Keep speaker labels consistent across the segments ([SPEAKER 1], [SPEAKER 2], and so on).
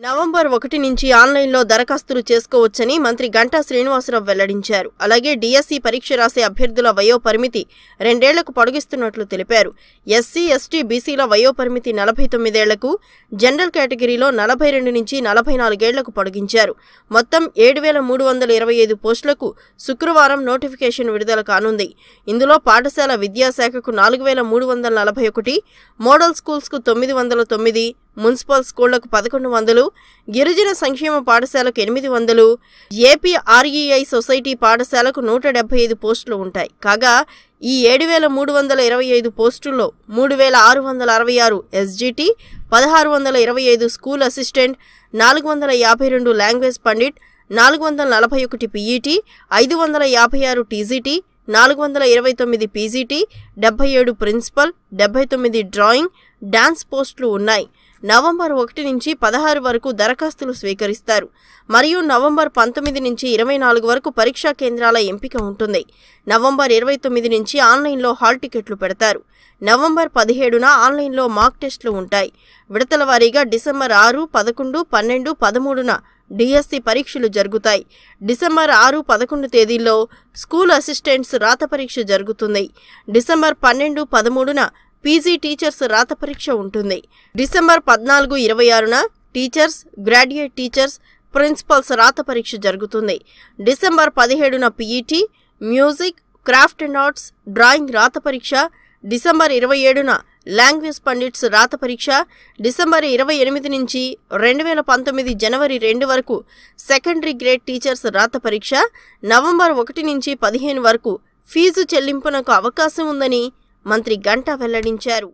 [SPEAKER 1] November ఒకటి నుంచి ఆన్లైన్లో దరఖాస్తులు చేసుకోవచ్చని మంత్రి గంటా శ్రీనివాసరావు వెల్లడించారు అలాగే డిఎస్సి పరీక్ష రాసే అభ్యర్థుల వయో పరిమితి రెండేళ్లకు పొడిగిస్తున్నట్లు తెలిపారు ఎస్సీ ఎస్టీ బీసీల వయో పరిమితి నలభై తొమ్మిదేళ్లకు జనరల్ కేటగిరీలో నలభై రెండు నుంచి నలభై నాలుగేళ్లకు పొడిగించారు మొత్తం ఏడు వేల మూడు వందల ఇరవై ఐదు పోస్టులకు శుక్రవారం నోటిఫికేషన్ విడుదల కానుంది ఇందులో పాఠశాల విద్యాశాఖకు నాలుగు వేల మూడు వందల నలభై ఒకటి మోడల్ స్కూల్స్కు తొమ్మిది వందల తొమ్మిది మున్సిపల్ స్కూళ్లకు పదకొండు వందలు గిరిజన సంక్షేమ పాఠశాలకు ఎనిమిది వందలు ఏపీ ఆర్ఈఐ సొసైటీ పాఠశాలకు నూట డెబ్బై ఐదు పోస్టులు ఉంటాయి కాగా ఈ ఏడు వేల మూడు వందల ఇరవై ఐదు పోస్టుల్లో మూడు వేల ఆరు వందల అరవై ఆరు ఎస్జిటి పదహారు వందల ఇరవై ఐదు స్కూల్ అసిస్టెంట్ నాలుగు వందల యాభై రెండు లాంగ్వేజ్ పండిట్ నాలుగు వందల నలభై ఒకటి పీఈటీ ఐదు వందల యాభై ఆరు టీజీటీ నాలుగు వందల ఇరవై తొమ్మిది పీజీటీ డెబ్బై ఏడు ప్రిన్సిపల్ డెబ్బై తొమ్మిది డ్రాయింగ్ డాన్స్ పోస్టులు ఉన్నాయి నవంబర్ ఒకటి నుంచి పదహారు వరకు దరఖాస్తులు స్వీకరిస్తారు మరియు నవంబర్ పంతొమ్మిది నుంచి ఇరవై నాలుగు వరకు పరీక్షా కేంద్రాల ఎంపిక ఉంటుంది నవంబర్ ఇరవై తొమ్మిది నుంచి ఆన్లైన్లో హాల్ టికెట్లు పెడతారు నవంబర్ పదిహేడున ఆన్లైన్లో మాక్ టెస్టులు ఉంటాయి విడతల వారీగా డిసెంబర్ ఆరు పదకొండు పన్నెండు పదమూడున డిఎస్సి పరీక్షలు జరుగుతాయి డిసెంబర్ ఆరు పదకొండు తేదీల్లో స్కూల్ అసిస్టెంట్స్ రాత పరీక్ష జరుగుతుంది డిసెంబర్ పన్నెండు పదమూడున పీజీ టీచర్స్ రాత పరీక్ష ఉంటుంది డిసెంబర్ పద్నాలుగు ఇరవై ఆరున టీచర్స్ గ్రాడ్యుయేట్ టీచర్స్ ప్రిన్సిపల్స్ రాత పరీక్ష జరుగుతుంది డిసెంబర్ పదిహేడున PET music craft and arts drawing రాత పరీక్ష డిసెంబర్ ఇరవై ఏడున లాంగ్వేజ్ పండిట్స్ రాత పరీక్ష డిసెంబర్ ఇరవై ఎనిమిది నుంచి రెండు వేల పంతొమ్మిది జనవరి రెండు వరకు సెకండరీ గ్రేడ్ టీచర్స్ రాత పరీక్ష నవంబర్ ఒకటి నుంచి పదిహేను వరకు ఫీజు చెల్లింపునకు అవకాశం ఉందని మంత్రి గంటా వెల్లడించారు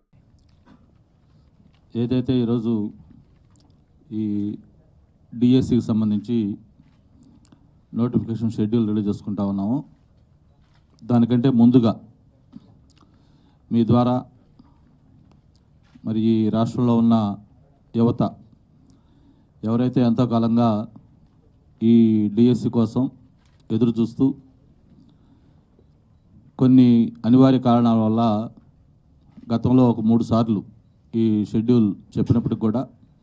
[SPEAKER 2] ఏదైతే ఈరోజు ఈ డిఎస్సికి సంబంధించి నోటిఫికేషన్ షెడ్యూల్ రిలీజ్ చేసుకుంటా ఉన్నామో దానికంటే ముందుగా మీ ద్వారా మరి ఈ రాష్ట్రంలో ఉన్న యువత ఎవరైతే ఎంతో కాలంగా ఈ డిఎస్సి కోసం ఎదురు చూస్తూ కొన్ని అనివార్య కారణాల వల్ల గతంలో ఒక మూడు సార్లు ఈ షెడ్యూల్ చెప్పినప్పటికి కూడా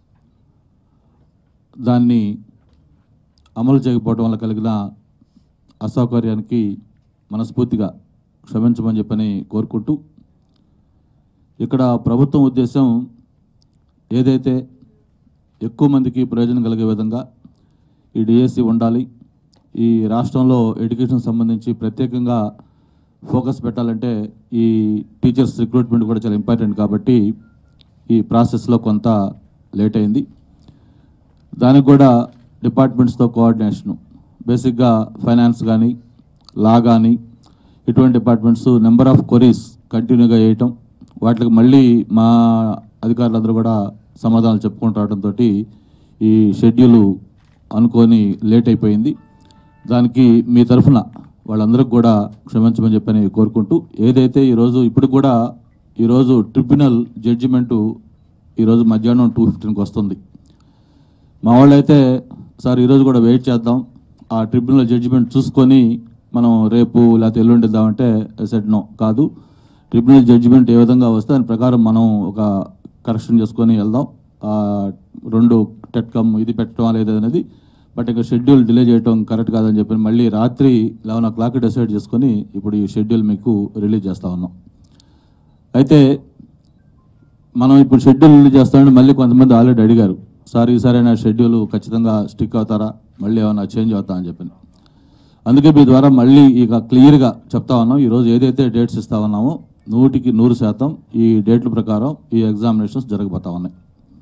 [SPEAKER 2] దాన్ని అమలు చేయకపోవడం వల్ల కలిగిన అసౌకర్యానికి మనస్ఫూర్తిగా క్షమించమని చెప్పని కోరుకుంటూ ఇక్కడ ప్రభుత్వం ఉద్దేశం ఏదైతే ఎక్కువ మందికి ప్రయోజనం కలిగే విధంగా ఈ డిఎస్సి ఉండాలి ఈ రాష్ట్రంలో ఎడ్యుకేషన్ సంబంధించి ప్రత్యేకంగా ఫోకస్ పెట్టాలంటే ఈ టీచర్స్ రిక్రూట్మెంట్ కూడా చాలా ఇంపార్టెంట్ కాబట్టి ఈ ప్రాసెస్లో కొంత లేట్ అయింది దానికి కూడా డిపార్ట్మెంట్స్తో కోఆర్డినేషను బేసిక్గా ఫైనాన్స్ కానీ లా కానీ ఇటువంటి డిపార్ట్మెంట్స్ నెంబర్ ఆఫ్ కొరీస్ కంటిన్యూగా వేయటం వాటికి మళ్ళీ మా అధికారులందరూ కూడా సమాధానాలు చెప్పుకుంటూ రావడంతో ఈ షెడ్యూల్ అనుకొని లేట్ అయిపోయింది దానికి మీ తరఫున వాళ్ళందరికీ కూడా క్షమించమని చెప్పని కోరుకుంటూ ఏదైతే ఈరోజు ఇప్పుడు కూడా ఈరోజు ట్రిబ్యునల్ జడ్జిమెంటు ఈరోజు మధ్యాహ్నం టూ ఫిఫ్టీన్కి వస్తుంది మా వాళ్ళైతే సార్ ఈరోజు కూడా వెయిట్ చేద్దాం ఆ ట్రిబ్యునల్ జడ్జిమెంట్ చూసుకొని మనం రేపు లేకపోతే ఎల్లుండి ఇద్దామంటే సెట్ నో కాదు ట్రిబ్యునల్ జడ్జిమెంట్ ఏ విధంగా వస్తే దాని ప్రకారం మనం ఒక కరెక్షన్ చేసుకొని వెళ్దాం ఆ రెండు టెట్కమ్ ఇది పెట్టడం లేదు అనేది బట్ ఇక షెడ్యూల్ డిలే చేయడం కరెక్ట్ కాదని చెప్పి మళ్ళీ రాత్రి లెవెన్ ఓ క్లాక్ డిసైడ్ చేసుకొని ఇప్పుడు ఈ షెడ్యూల్ మీకు రిలీజ్ చేస్తా ఉన్నాం అయితే మనం ఇప్పుడు షెడ్యూల్ రిలీజ్ చేస్తామని మళ్ళీ కొంతమంది ఆల్రెడీ అడిగారు సార్ ఈసారి నా షెడ్యూల్ ఖచ్చితంగా స్టిక్ అవుతారా మళ్ళీ ఏమైనా చేంజ్ అవుతా అని చెప్పి అందుకే మీ ద్వారా మళ్ళీ ఇక క్లియర్గా చెప్తా ఉన్నాం ఈరోజు ఏదైతే డేట్స్ ఇస్తా ఉన్నామో నూటికి నూరు శాతం ఈ డేట్ల ప్రకారం ఈ ఎగ్జామినేషన్స్ జరగబోతా ఉన్నాయి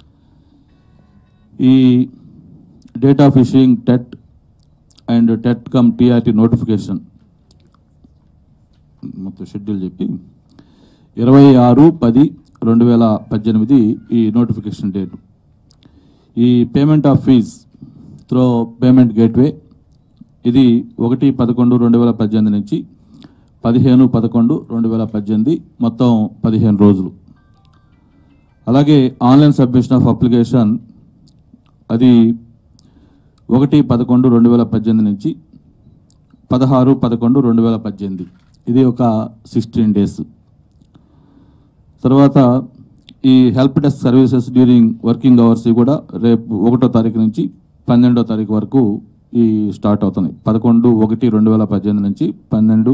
[SPEAKER 2] ఈ date of issuing TET and TET cum TRT notification మొత్తం షెడ్యూల్ చెప్పి ఇరవై ఆరు పది రెండు వేల పద్దెనిమిది ఈ నోటిఫికేషన్ డేట్ ఈ payment of fee through payment gateway ఇది ఒకటి పదకొండు రెండు వేల పద్దెనిమిది నుంచి పదిహేను పదకొండు రెండు వేల పద్దెనిమిది మొత్తం పదిహేను రోజులు అలాగే ఆన్లైన్ సబ్మిషన్ ఆఫ్ అప్లికేషన్ అది ఒకటి పదకొండు రెండు వేల పద్దెనిమిది నుంచి పదహారు పదకొండు రెండు వేల పద్దెనిమిది ఇది ఒక సిక్స్టీన్ డేస్ తర్వాత ఈ help desk services during working hours కూడా రేపు ఒకటో తారీఖు నుంచి పన్నెండో తారీఖు వరకు ఈ స్టార్ట్ అవుతున్నాయి పదకొండు ఒకటి రెండు వేల పద్దెనిమిది నుంచి పన్నెండు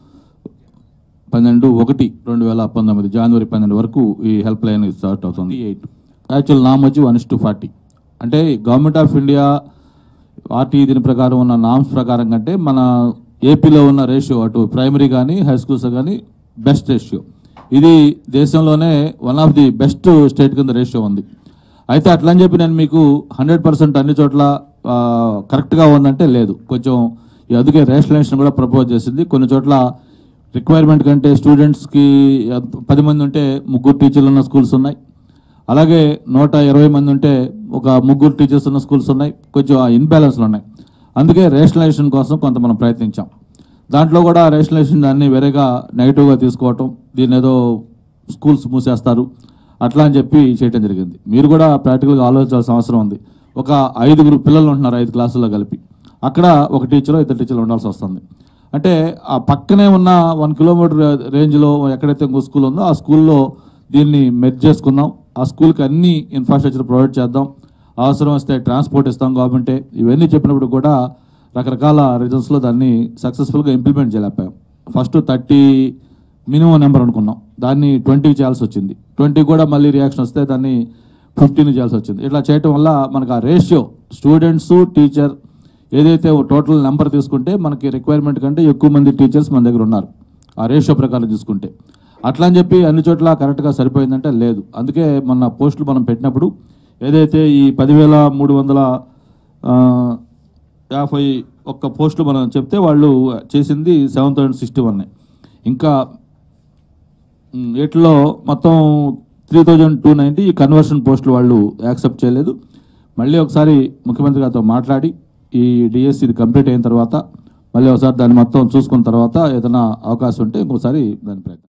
[SPEAKER 2] పన్నెండు ఒకటి రెండు వేల పంతొమ్మిది జనవరి పన్నెండు వరకు ఈ హెల్ప్ లైన్ స్టార్ట్ అవుతుంది ఎయిట్ యాక్చువల్ నామ్ వచ్చి వన్ టు ఫార్టీ అంటే గవర్నమెంట్ ఆఫ్ ఇండియా ఆర్టీ దీని ప్రకారం ఉన్న నామ్స్ ప్రకారం కంటే మన ఏపీలో ఉన్న రేషియో అటు ప్రైమరీ కానీ హై స్కూల్స్ కానీ బెస్ట్ రేషియో ఇది దేశంలోనే one of the best state కింద రేషియో ఉంది అయితే అట్లా అని చెప్పి నేను మీకు హండ్రెడ్ పర్సెంట్ అన్ని చోట్ల ఆ, కరెక్ట్గా ఉందంటే లేదు కొంచెం ఈ అందుకే రేషనలైజేషన్ కూడా ప్రపోజ్ చేసింది కొన్ని చోట్ల రిక్వైర్మెంట్ కంటే స్టూడెంట్స్కి పది మంది ఉంటే ముగ్గురు టీచర్లు ఉన్న స్కూల్స్ ఉన్నాయి అలాగే నూట ఇరవై మంది ఉంటే ఒక ముగ్గురు టీచర్స్ ఉన్న స్కూల్స్ ఉన్నాయి కొంచెం ఇన్బ్యాలెన్స్లు ఉన్నాయి అందుకే రేషనలైజేషన్ కోసం కొంత మనం ప్రయత్నించాం దాంట్లో కూడా రేషనలైజేషన్ దాన్ని వేరేగా నెగిటివ్గా తీసుకోవటం దీన్ని ఏదో స్కూల్స్ మూసేస్తారు అట్లా అని చెప్పి చేయటం జరిగింది మీరు కూడా ప్రాక్టికల్గా ఆలోచించాల్సిన అవసరం ఉంది ఒక ఐదుగురు పిల్లలు ఉంటున్నారు ఐదు క్లాసుల్లో కలిపి అక్కడ ఒక టీచర్ ఇద్దరు టీచర్లు ఉండాల్సి వస్తుంది అంటే ఆ పక్కనే ఉన్న వన్ కిలోమీటర్ రేంజ్లో ఎక్కడైతే ఇంకో స్కూల్ ఉందో ఆ స్కూల్లో దీన్ని మెర్జ్ చేసుకుందాం ఆ స్కూల్కి అన్ని ఇన్ఫ్రాస్ట్రక్చర్ ప్రొవైడ్ చేద్దాం అవసరం వస్తే ట్రాన్స్పోర్ట్ ఇస్తాం గవర్నమెంటే ఇవన్నీ చెప్పినప్పుడు కూడా రకరకాల రీజన్స్లో దాన్ని సక్సెస్ఫుల్గా ఇంప్లిమెంట్ చేయలేకపోయాం ఫస్ట్ థర్టీ మినిమం నెంబర్ అనుకున్నాం దాన్ని ట్వంటీ చేయాల్సి వచ్చింది ట్వంటీ కూడా మళ్ళీ రియాక్షన్ వస్తే దాన్ని ఫిఫ్టీన్ చేయాల్సి వచ్చింది ఇట్లా చేయటం వల్ల మనకు ఆ రేషియో స్టూడెంట్స్ టీచర్ ఏదైతే టోటల్ నెంబర్ తీసుకుంటే మనకి రిక్వైర్మెంట్ కంటే ఎక్కువ మంది టీచర్స్ మన దగ్గర ఉన్నారు ఆ రేషియో ప్రకారం తీసుకుంటే అట్లా అని చెప్పి అన్ని చోట్ల కరెక్ట్గా సరిపోయిందంటే లేదు అందుకే మన పోస్టులు మనం పెట్టినప్పుడు ఏదైతే ఈ పదివేల మూడు వందల ఆ, యాభై ఒక్క పోస్టులు మనం చెప్తే వాళ్ళు చేసింది సెవెన్ థౌసండ్ సిక్స్టీ వన్ ఇంకా ఉమ్, వీటిలో మొత్తం త్రీ థౌజండ్ టూ నైంటీ ఈ కన్వర్షన్ పోస్టులు వాళ్ళు యాక్సెప్ట్ చేయలేదు మళ్ళీ ఒకసారి ముఖ్యమంత్రి గారితో మాట్లాడి ఈ డిఎస్సి ఇది కంప్లీట్ అయిన తర్వాత మళ్ళీ ఒకసారి దాన్ని మొత్తం చూసుకున్న తర్వాత ఏదైనా అవకాశం ఉంటే ఇంకోసారి దాని ప్రయత్నం